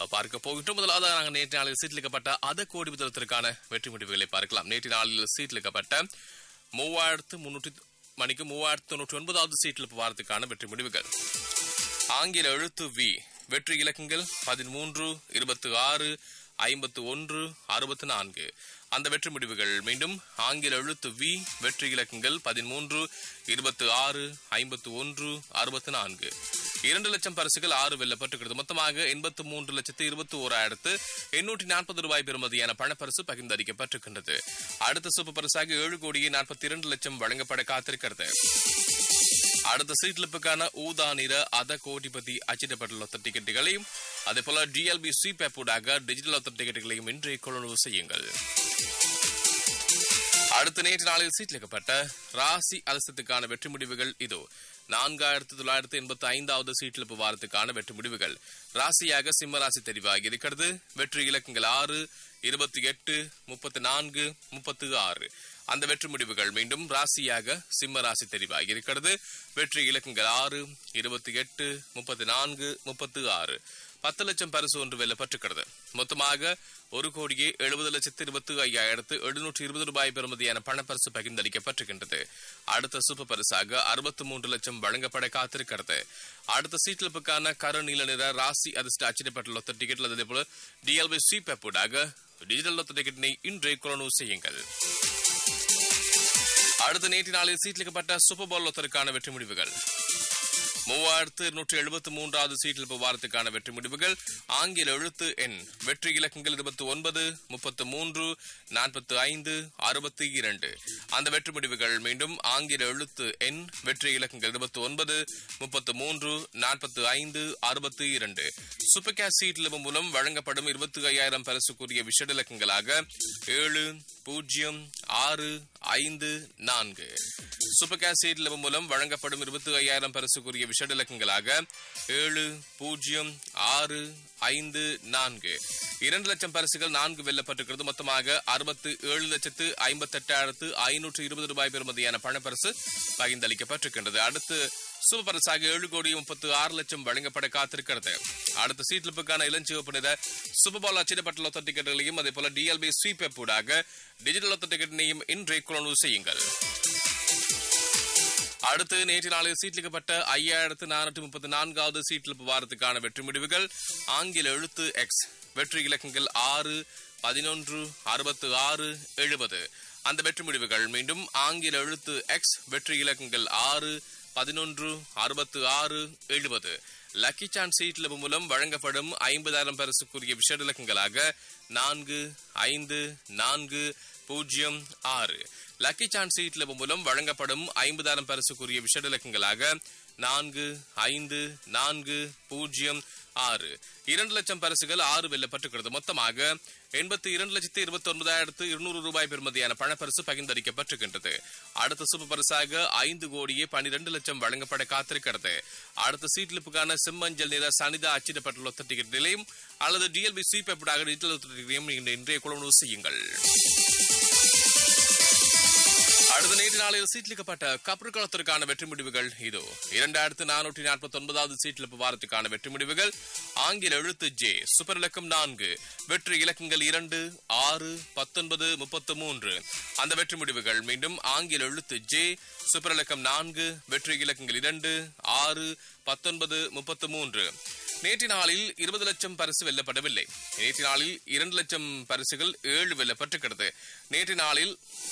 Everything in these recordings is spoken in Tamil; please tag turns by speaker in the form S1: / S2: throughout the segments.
S1: பார்க்க போகின்றோம் முதலாவது நாங்கள் நேற்று நாளில் சீட்டிலிக்கப்பட்ட அத கோடி புத்தகத்திற்கான வெற்றி முடிவுகளை பார்க்கலாம் நேற்று நாளில் சீட்டிலிக்கப்பட்ட மூவாயிரத்து முன்னூற்றி மணிக்கு மூவாயிரத்து தொண்ணூற்றி ஒன்பதாவது சீட்டில் வாரத்துக்கான வெற்றி முடிவுகள் ஆங்கில எழுத்து வி வெற்றி இலக்கங்கள் பதிமூன்று இருபத்தி ஆறு ஐம்பத்து ஒன்று அறுபத்தி நான்கு அந்த வெற்றி முடிவுகள் மீண்டும் ஆங்கில எழுத்து வி வெற்றி இலக்கங்கள் பதிமூன்று இருபத்தி ஆறு ஐம்பத்து ஒன்று அறுபத்தி நான்கு இரண்டு லட்சம் பரிசுகள் ஆறு வெல்லப்பட்டிருக்கிறது மொத்தமாக எண்பத்து மூன்று லட்சத்து இருபத்தி ஓராயிரத்து எண்ணூற்றி நாற்பது ரூபாய் பெறுமதியான பணப்பரிசு பகிர்ந்தளிக்கப்பட்டிருக்கின்றது அடுத்த சூப்பர் பரிசாக ஏழு கோடியே நாற்பத்தி இரண்டு லட்சம் வழங்கப்பட காத்திருக்கிறது அடுத்த சீட்லிப்புக்கான ஊதா நிற அத கோடிபதி அச்சிடப்பட்டுள்ள ஒத்த டிக்கெட்டுகளையும் அதே போல டிஎல்பி ஸ்வீப் ஊடாக டிஜிட்டல் ஒத்த டிக்கெட்டுகளையும் இன்றே கொள்ளுணர்வு செய்யுங்கள் அடுத்த நேற்று நாளில் சீட்லிக்கப்பட்ட ராசி அலசத்துக்கான வெற்றி முடிவுகள் இதோ நான்காயிரத்து தொள்ளாயிரத்து எண்பத்தி ஐந்தாவது சீட்டிழப்பு வாரத்துக்கான வெற்றி முடிவுகள் ராசியாக சிம்ம ராசி தெரிவாகி இருக்கிறது வெற்றி இலக்கங்கள் ஆறு இருபத்தி எட்டு முப்பத்தி நான்கு முப்பத்தி ஆறு அந்த வெற்றி முடிவுகள் மீண்டும் ராசியாக சிம்ம ராசி தெரிவாகி இருக்கிறது வெற்றி இலக்கங்கள் ஆறு இருபத்தி எட்டு முப்பத்தி நான்கு முப்பத்தி ஆறு பத்து லட்சம் பரிசு ஒன்று வெல்லப்பட்டிருக்கிறது மொத்தமாக ஒரு கோடியே எழுபது லட்சத்து இருபத்தி ஐயாயிரத்து எழுநூற்று இருபது ரூபாய் பெறுமதியான பணப்பரிசு பகிர்ந்தளிக்கப்பட்டிருக்கின்றது அடுத்த சூப்பர் பரிசாக அறுபத்தி மூன்று லட்சம் வழங்கப்பட காத்திருக்கிறது அடுத்த சீட்லிப்புக்கான கரு நீல நிற ராசி அதிர்ஷ்ட அச்சிடப்பட்டுள்ள ஒத்த டிக்கெட்ல அதே போல டிஎல்பி ஸ்வீப் ஊடாக டிஜிட்டல் ஒத்த டிக்கெட்டினை இன்றைய கொலனு செய்யுங்கள் அடுத்த நேற்று நாளில் சீட்லிக்கப்பட்ட சூப்பர் பால் ஒத்தருக்கான வெற்றி முடிவுகள் மூவாயிரத்து இருநூற்றி எழுபத்தி மூன்றாவது சீட்டில் வாரத்துக்கான வெற்றி முடிவுகள் ஆங்கில எழுத்து எண் வெற்றி இலக்கங்கள் இருபத்தி ஒன்பது முப்பத்து மூன்று நாற்பத்தி ஐந்து அறுபத்தி இரண்டு அந்த வெற்றி முடிவுகள் மீண்டும் ஆங்கில எழுத்து எண் வெற்றி இலக்கங்கள் இருபத்தி ஒன்பது முப்பத்து மூன்று நாற்பத்தி ஐந்து அறுபத்தி இரண்டு சூப்பர் கேஷ் சீட்ல மூலம் வழங்கப்படும் இருபத்தி ஐயாயிரம் பரிசுக்குரிய விஷட இலக்கங்களாக ஏழு பூஜ்ஜியம் ஆறு ஐந்து நான்கு சூப்பர் கேஷ் சீட்ல மூலம் வழங்கப்படும் இருபத்தி ஐயாயிரம் பரிசுக்குரிய விஷட இலக்கங்களாக ஏழு பூஜ்ஜியம் ஆறு ஐந்து நான்கு இரண்டு லட்சம் பரிசுகள் நான்கு வெல்லப்பட்டிருக்கிறது மொத்தமாக அறுபத்து ஏழு லட்சத்து ஐம்பத்தெட்டாயிரத்து ஐநூற்று இருபது ரூபாய் பெறுமதியான பணப்பரிசு பகிர்ந்தளிக்கப்பட்டிருக்கின்றது அடுத்து சூப்பர் பரிசாக ஏழு கோடி முப்பத்து ஆறு லட்சம் வழங்கப்பட காத்திருக்கிறது அடுத்த சீட்லிப்புக்கான இளஞ்சிவப்பு நிற சூப்பர் பால் அச்சிடப்பட்டுள்ள ஒத்த டிக்கெட்டுகளையும் அதே போல டிஎல்பி ஸ்வீப் ஊடாக டிஜிட்டல் ஒத்த டிக்கெட்டினையும் இன்றைய கொள்ளுணர்வு செய்யுங்கள் அடுத்து நேற்று நாளில் சீட்லிக்கப்பட்ட ஐயாயிரத்து நானூற்று முப்பத்தி நான்காவது சீட்லிப்பு வாரத்துக்கான வெற்றி முடிவுகள் ஆங்கில எழுத்து எக்ஸ் வெற்றி இலக்கங்கள் ஆறு பதினொன்று அறுபத்து ஆறு எழுபது அந்த வெற்றி முடிவுகள் மீண்டும் ஆங்கில எழுத்து எக்ஸ் வெற்றி இலக்கங்கள் ஆறு பதினொன்று அறுபத்து ஆறு எழுபது லக்கி சான்ஸ் சீட்ல மூலம் வழங்கப்படும் ஐம்பதாயிரம் பரிசுக்குரிய விஷட இலக்கங்களாக நான்கு ஐந்து நான்கு பூஜ்ஜியம் ஆறு லக்கி சான்ஸ் சீட்ல மூலம் வழங்கப்படும் ஐம்பதாயிரம் பரிசுக்குரிய விஷட இலக்கங்களாக நான்கு ஐந்து நான்கு பூஜ்ஜியம் ஆறு இரண்டு லட்சம் பரிசுகள் ஆறு வெல்லப்பட்டிருக்கிறது மொத்தமாக எண்பத்தி இரண்டு லட்சத்தி இருபத்தி ஒன்பதாயிரத்து இருநூறு ரூபாய் பெறுமதியான பணப்பரிசு பகிர்ந்தளிக்கப்பட்டிருக்கின்றது அடுத்த சூப்பர் பரிசாக ஐந்து கோடியே பனிரெண்டு லட்சம் வழங்கப்பட காத்திருக்கிறது அடுத்த சீட்லிப்புக்கான செம்மஞ்சள் நிற சனிதா அச்சிடப்பட்டுள்ள ஒத்த டிக்கெட் நிலையம் அல்லது டிஎல்பி ஸ்வீப் எப்படாக டிஜிட்டல் ஒத்த டிக்கெட்டையும் இன்றைய குழு செய்யுங்கள் அடுத்த நேற்று நாளில் சீட்லிக்கப்பட்ட கப்பற்களத்திற்கான வெற்றி முடிவுகள் இதோ இரண்டாயிரத்து நானூற்றி நாற்பத்தி ஒன்பதாவது சீட்லிப்பு வாரத்துக்கான வெற்றி முடிவுகள் ஆங்கில எழுத்து ஜே சூப்பர் இலக்கம் நான்கு வெற்றி இலக்கங்கள் இரண்டு ஆறு பத்தொன்பது முப்பத்து மூன்று அந்த வெற்றி முடிவுகள் மீண்டும் ஆங்கில எழுத்து ஜே சூப்பர் இலக்கம் நான்கு வெற்றி இலக்கங்கள் இரண்டு ஆறு பத்தொன்பது முப்பத்து மூன்று நேற்று நாளில் இருபது லட்சம் பரிசு வெல்லப்படவில்லை நேற்று நாளில் இரண்டு லட்சம் பரிசுகள் ஏழு வெல்லப்பட்டிருக்கிறது நேற்று நாளில்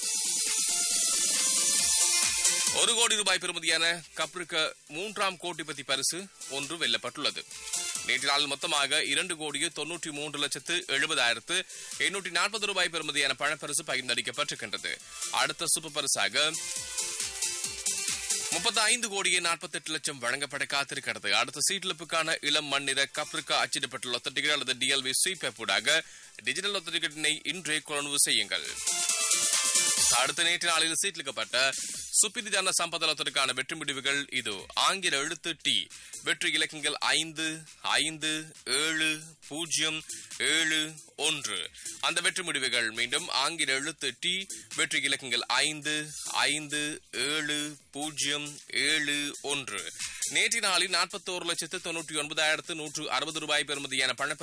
S1: ஒரு கோடி ரூபாய் பெறுமதியான கப்ருக்க மூன்றாம் கோட்டிபதி பரிசு ஒன்று வெல்லப்பட்டுள்ளது நேற்று நாள் மொத்தமாக இரண்டு கோடியே தொன்னூற்றி மூன்று லட்சத்து எழுபதாயிரத்து எண்ணூற்றி நாற்பது ரூபாய் பெறுமதியான பணப்பரிசு பகிர்ந்தளிக்கப்பட்டிருக்கின்றது அடுத்த சூப்பர் பரிசாக முப்பத்தி ஐந்து கோடியே நாற்பத்தி எட்டு லட்சம் வழங்கப்பட காத்திருக்கிறது அடுத்த சீட்லிப்புக்கான இளம் மண்ணிற கப்ரிக்கா அச்சிடப்பட்டுள்ள ஒத்த டிக்கெட் அல்லது டிஎல்வி ஸ்வீப் ஊடாக டிஜிட்டல் ஒத்த டிக்கெட்டினை இன்றே கொள்வனவு செய்யுங்கள் அடுத்த நேற்று நாளில் சீட்லிக்கப்பட்ட சுப்பிரிதான சம்பதத்திற்கான வெற்றி முடிவுகள் இது ஆங்கில எழுத்து டி வெற்றி இலக்கங்கள் ஐந்து ஐந்து ஏழு பூஜ்ஜியம் ஏழு ஒன்று அந்த வெற்றி முடிவுகள் மீண்டும் ஆங்கில எழுத்து டி வெற்றி இலக்கங்கள் ஐந்து ஐந்து ஏழு பூஜ்ஜியம் ஏழு ஒன்று நேற்று நாளில் நாற்பத்தோரு லட்சத்து தொன்னூற்றி ஒன்பதாயிரத்து நூற்று அறுபது ரூபாய் பெறுமதியான பண